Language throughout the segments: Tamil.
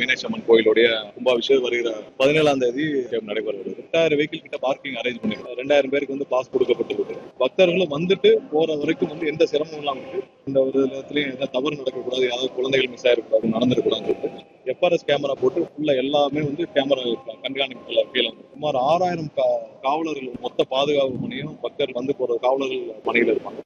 மீனாட்சி அம்மன் கோயிலுடைய கும்பாபிஷேகம் வருகிற பதினேழாம் தேதி நடைபெறுகிறது ரெண்டாயிரம் வெஹிக்கிள் கிட்ட பார்க்கிங் அரேஞ்ச் பண்ணிருக்கோம் ரெண்டாயிரம் பேருக்கு வந்து பாஸ் கொடுக்கப்பட்டிருக்கு பக்தர்களும் வந்துட்டு போற வரைக்கும் வந்து எந்த சிரமமும் இல்லாம இருக்கு இந்த ஒரு இடத்துலயும் எந்த தவறு நடக்கக்கூடாது யாராவது குழந்தைகள் மிஸ் ஆயிருக்கூடாது நடந்துருக்கூடாதுன்னு சொல்லிட்டு எஃப்ஆர்எஸ் கேமரா போட்டு ஃபுல்லா எல்லாமே வந்து கேமரா கண்காணிப்புல கீழே வந்து சுமார் ஆறாயிரம் காவலர்கள் மொத்த பாதுகாப்பு பணியும் பக்தர்கள் வந்து போற காவலர்கள் பணியில் இருப்பாங்க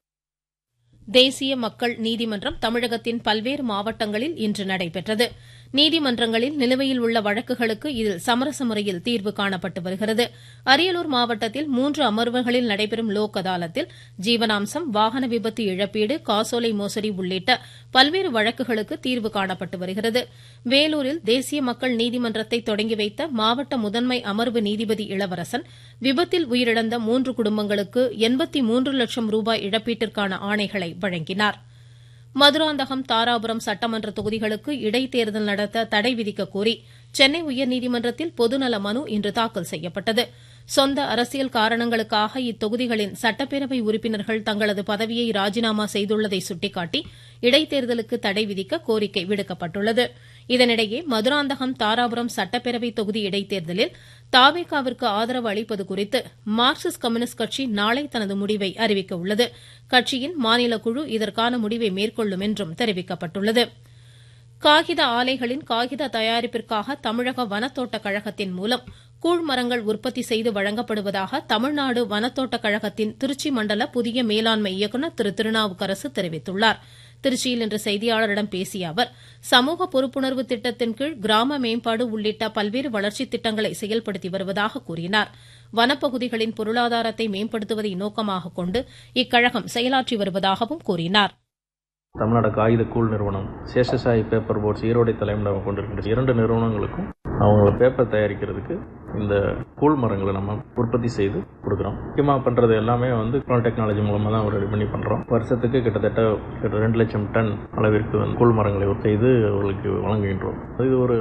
தேசிய மக்கள் நீதிமன்றம் தமிழகத்தின் பல்வேறு மாவட்டங்களில் இன்று நடைபெற்றது நீதிமன்றங்களில் நிலுவையில் உள்ள வழக்குகளுக்கு இதில் சமரச முறையில் தீர்வு காணப்பட்டு வருகிறது அரியலூர் மாவட்டத்தில் மூன்று அமர்வுகளில் நடைபெறும் லோக் அதாலத்தில் ஜீவனாம்சம் வாகன விபத்து இழப்பீடு காசோலை மோசடி உள்ளிட்ட பல்வேறு வழக்குகளுக்கு தீர்வு காணப்பட்டு வருகிறது வேலூரில் தேசிய மக்கள் நீதிமன்றத்தை தொடங்கி வைத்த மாவட்ட முதன்மை அமர்வு நீதிபதி இளவரசன் விபத்தில் உயிரிழந்த மூன்று குடும்பங்களுக்கு எண்பத்தி மூன்று லட்சம் ரூபாய் இழப்பீட்டிற்கான ஆணைகளை வழங்கினாா் மதுராந்தகம் தாராபுரம் சட்டமன்ற தொகுதிகளுக்கு இடைத்தேர்தல் நடத்த தடை விதிக்க கோரி சென்னை உயர்நீதிமன்றத்தில் பொதுநல மனு இன்று தாக்கல் செய்யப்பட்டது சொந்த அரசியல் காரணங்களுக்காக இத்தொகுதிகளின் சட்டப்பேரவை உறுப்பினர்கள் தங்களது பதவியை ராஜினாமா செய்துள்ளதை சுட்டிக்காட்டி இடைத்தேர்தலுக்கு தடை விதிக்க கோரிக்கை விடுக்கப்பட்டுள்ளது இதனிடையே மதுராந்தகம் தாராபுரம் சட்டப்பேரவை தொகுதி இடைத்தேர்தலில் தாவேகாவிற்கு ஆதரவு அளிப்பது குறித்து மார்க்சிஸ்ட் கம்யூனிஸ்ட் கட்சி நாளை தனது முடிவை அறிவிக்க உள்ளது கட்சியின் மாநில குழு இதற்கான முடிவை மேற்கொள்ளும் என்றும் தெரிவிக்கப்பட்டுள்ளது காகித ஆலைகளின் காகித தயாரிப்பிற்காக தமிழக வனத்தோட்ட கழகத்தின் மூலம் கூழ் மரங்கள் உற்பத்தி செய்து வழங்கப்படுவதாக தமிழ்நாடு வனத்தோட்ட கழகத்தின் திருச்சி மண்டல புதிய மேலாண்மை இயக்குநர் திரு திருநாவுக்கரசு தெரிவித்துள்ளார் திருச்சியில் இன்று செய்தியாளரிடம் பேசிய அவர் சமூக பொறுப்புணர்வு திட்டத்தின் கீழ் கிராம மேம்பாடு உள்ளிட்ட பல்வேறு வளர்ச்சித் திட்டங்களை செயல்படுத்தி வருவதாக கூறினார் வனப்பகுதிகளின் பொருளாதாரத்தை மேம்படுத்துவதை நோக்கமாக கொண்டு இக்கழகம் செயலாற்றி வருவதாகவும் கூறினார் தமிழ்நாடு காகித கூழ் நிறுவனம் சேஷசாயி பேப்பர் போர்ட்ஸ் ஈரோடை தலைமையிடம் கொண்டிருக்கின்ற இரண்டு நிறுவனங்களுக்கும் அவங்க பேப்பர் தயாரிக்கிறதுக்கு இந்த கூழ் மரங்களை நம்ம உற்பத்தி செய்து கொடுக்குறோம் முக்கியமாக பண்ணுறது எல்லாமே வந்து டெக்னாலஜி மூலமாக தான் ரெடி பண்ணி பண்ணுறோம் வருஷத்துக்கு கிட்டத்தட்ட ரெண்டு லட்சம் டன் அளவிற்கு வந்து கூழ் மரங்களை செய்து அவர்களுக்கு வழங்குகின்றோம் இது ஒரு